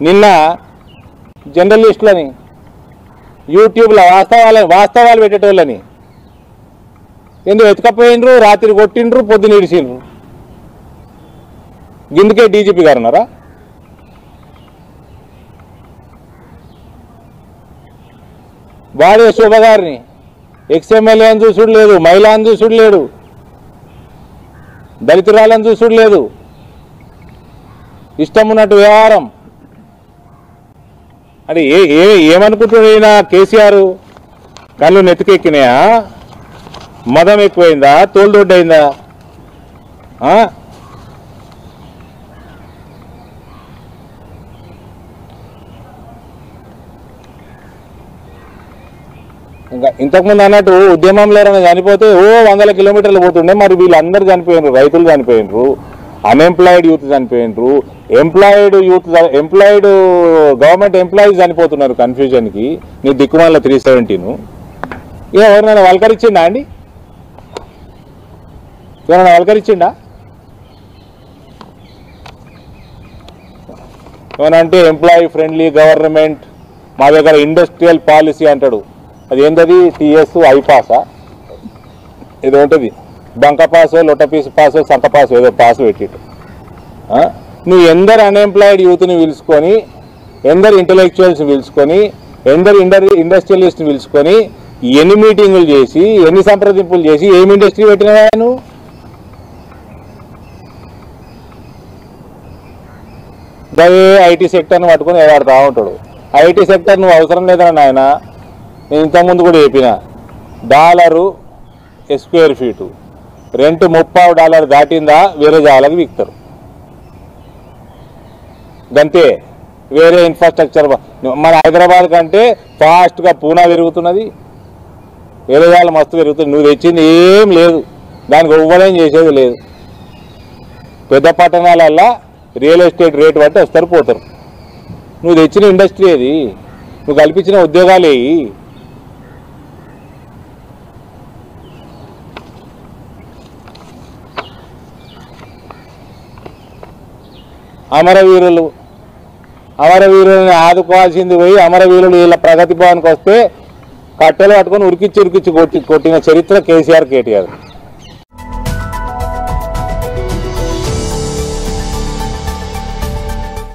నిన్న జర్నలిస్టులని యూట్యూబ్లో వాస్తవాలు వాస్తవాలు పెట్టేటోళ్ళని ఎందుకు ఎత్తుకపోయినరు రాత్రి కొట్టిండ్రు పొద్దున ఇడిచిండ్రు గిందుకే డీజీపీ గారు ఉన్నారా వాడే శోభ గారిని ఎక్స్ఎమ్మెల్యే అని చూసుడు లేదు మహిళ అని చూసుడు లేడు దళితురాలని చూసుడు లేదు ఇష్టం ఉన్నట్టు వ్యవహారం అది ఏ ఏ ఏమనుకుంటున్నాడు ఈయన కేసీఆర్ కళ్ళు నెత్తికెక్కినాయా మదం ఎక్కువైందా తోలుదొడ్డైందా ఆ? ఇంకా ఇంతకుముందు అన్నట్టు ఉద్యమంలో ఎవరైనా చనిపోతే ఓ వందల కిలోమీటర్లు పోతుండే మరి వీళ్ళందరూ చనిపోయినరు రైతులు చనిపోయినరు అన్ఎంప్లాయిడ్ యూత్ చనిపోయినరు employed youth employed government employees చనిపోతున్నారు కన్ఫ్యూజన్కి నీ దిక్కుమాల త్రీ సెవెంటీను ఇక ఎవరినైనా వల్కరించిండా అండి ఎవరైనా వల్కరించిండా ఏమనంటే ఎంప్లాయీ ఫ్రెండ్లీ గవర్నమెంట్ మా దగ్గర ఇండస్ట్రియల్ పాలసీ అంటాడు అది ఏంటది టిఎస్ ఐపాసా ఏదో ఉంటుంది బంక పాసో లొట్ట పీసు పాసో సంక పాసో ఏదో పాస్ పెట్టిట్టు ఆ? నువ్వు ఎందరు అన్ఎంప్లాయిడ్ యూత్ని పిలుచుకొని ఎందరు ఇంటలెక్చువల్స్ని పిలుచుకొని ఎందరు ఇండర్ ఇండస్ట్రియలిస్ట్ని పిలుచుకొని ఎన్ని మీటింగులు చేసి ఎన్ని సంప్రదింపులు చేసి ఏమి ఇండస్ట్రీ పెట్టినవా నువ్వు గవే ఐటీ సెక్టర్ని పట్టుకొని ఏడాడుతూ ఉంటాడు ఐటీ సెక్టర్ నువ్వు అవసరం లేదని నాయన నేను ఇంతకుముందు కూడా చెప్పిన డాలరు స్క్వేర్ ఫీటు రెంట్ ముప్పావు డాలర్ దాటిందా వేరే జాగాలకు విక్తారు గంతే వేరే ఇన్ఫ్రాస్ట్రక్చర్ మన హైదరాబాద్ కంటే ఫాస్ట్గా పూనా పెరుగుతున్నది వేరే జాగాలు మస్తు పెరుగుతుంది నువ్వు తెచ్చింది ఏం లేదు దానికి ఇవ్వలేం చేసేది లేదు పెద్ద పట్టణాలల్లో రియల్ ఎస్టేట్ రేట్ బట్టి వస్తారు పోతారు నువ్వు తెచ్చిన ఇండస్ట్రీ అది నువ్వు కల్పించిన ఉద్యోగాలు ఏవి అమరవీరులు అమరవీరులని ఆదుకోవాల్సింది పోయి అమరవీరులు వీళ్ళ ప్రగతి భవన్కి వస్తే కట్టెలు పట్టుకొని ఉరికిచ్చి ఉరికిచ్చి కొట్టి కొట్టిన చరిత్ర కేసీఆర్ కేటీఆర్